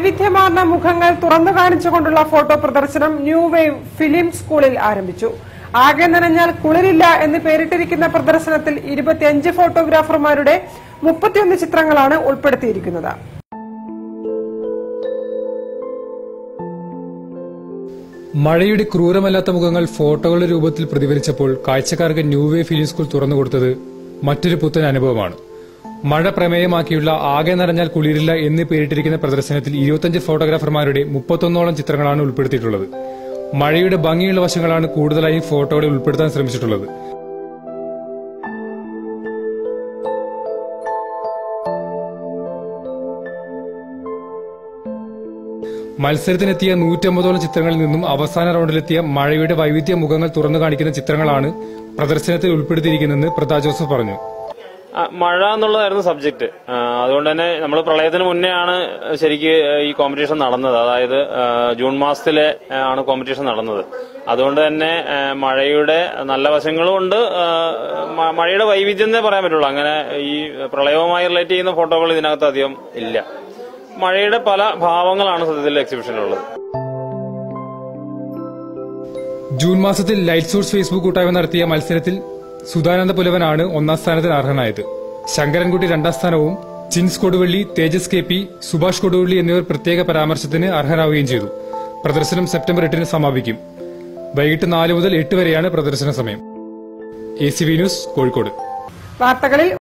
വൈവിധ്യമാർന്ന മുഖങ്ങൾ തുറന്നു കാണിച്ചുകൊണ്ടുള്ള ഫോട്ടോ പ്രദർശനം ന്യൂ വേവ് ഫിലിം സ്കൂളിൽ ആരംഭിച്ചു ആകെ നനഞ്ഞാൽ കുളിരില്ല എന്ന് പേരിട്ടിരിക്കുന്ന പ്രദർശനത്തിൽ ഇരുപത്തിയഞ്ച് ഫോട്ടോഗ്രാഫർമാരുടെ മുപ്പത്തിയൊന്ന് ചിത്രങ്ങളാണ് ഉൾപ്പെടുത്തിയിരിക്കുന്നത് മഴയുടെ ക്രൂരമല്ലാത്ത മുഖങ്ങൾ ഫോട്ടോകളുടെ രൂപത്തിൽ പ്രതിഫലിച്ചപ്പോൾ കാഴ്ചക്കാർക്ക് ന്യൂ വേ ഫിലിം സ്കൂൾ തുറന്നുകൊടുത്തത് മറ്റൊരു പുത്തൻ അനുഭവമാണ് മഴ പ്രമേയമാക്കിയുള്ള ആകെ നിറഞ്ഞാൽ കുളിരില്ല എന്ന് പേരിട്ടിരിക്കുന്ന പ്രദർശനത്തിൽ ഇരുപത്തഞ്ച് ഫോട്ടോഗ്രാഫർമാരുടെ മുപ്പത്തൊന്നോളം ചിത്രങ്ങളാണ് ഉൾപ്പെടുത്തിയിട്ടുള്ളത് മഴയുടെ ഭംഗിയുള്ള വശങ്ങളാണ് കൂടുതലായും ഫോട്ടോകളിൽ ഉൾപ്പെടുത്താൻ ശ്രമിച്ചിട്ടുള്ളത് മത്സരത്തിനെത്തിയ നൂറ്റമ്പതോളം ചിത്രങ്ങളിൽ നിന്നും അവസാന റൗണ്ടിലെത്തിയ മഴയുടെ വൈവിധ്യ മുഖങ്ങൾ തുറന്നു കാണിക്കുന്ന ചിത്രങ്ങളാണ് പ്രദർശനത്തിൽ ഉൾപ്പെടുത്തിയിരിക്കുന്നതെന്ന് പ്രതാ ജോസഫ് പറഞ്ഞു ആ, മഴ എന്നുള്ളതായിരുന്നു സബ്ജക്ട് അതുകൊണ്ട് തന്നെ നമ്മൾ പ്രളയത്തിന് മുന്നേ ആണ് ശരിക്ക് ഈ കോമ്പറ്റീഷൻ നടന്നത് അതായത് ആ, ജൂൺ മാസത്തിലെ ആ, ആണ് കോമ്പറ്റീഷൻ നടന്നത് അതുകൊണ്ട് തന്നെ ആ, മഴയുടെ നല്ല വശങ്ങളും ഉണ്ട് ആ, മ- മഴയുടെ വൈവിധ്യം എന്നേ പറയാൻ പറ്റുള്ളൂ അങ്ങനെ ഈ പ്രളയവുമായി റിലേറ്റ് ചെയ്യുന്ന ഫോട്ടോകൾ ഇതിനകത്ത് അധികം ഇല്ല മഴയുടെ പല ഭാവങ്ങളാണ് സത്യത്തിൽ എക്സിബിഷനിലുള്ളത് ജൂൺ മാസത്തിൽ ലൈറ്റ് സോഴ്സ് ഫേസ്ബുക്ക് കൂട്ടായ്മ നടത്തിയ മത്സരത്തിൽ സുധാനന്ദ പുലവനാണ് ഒന്നാം സ്ഥാനത്തിന് അർഹനായത് ശങ്കരൻകുട്ടി രണ്ടാം സ്ഥാനവും ചിൻസ് കൊടുവള്ളി തേജസ് കെ പി സുഭാഷ് കൊടുവള്ളി എന്നിവർ പ്രത്യേക പരാമർശത്തിന് അർഹരാവുകയും ചെയ്തു പ്രദർശനം സെപ്റ്റംബർ എട്ടിന് സമാപിക്കും വൈകിട്ട് നാല് മുതൽ എട്ട് വരെയാണ് പ്രദർശന സമയം A C V news Kozhikode വാർത്തകളിൽ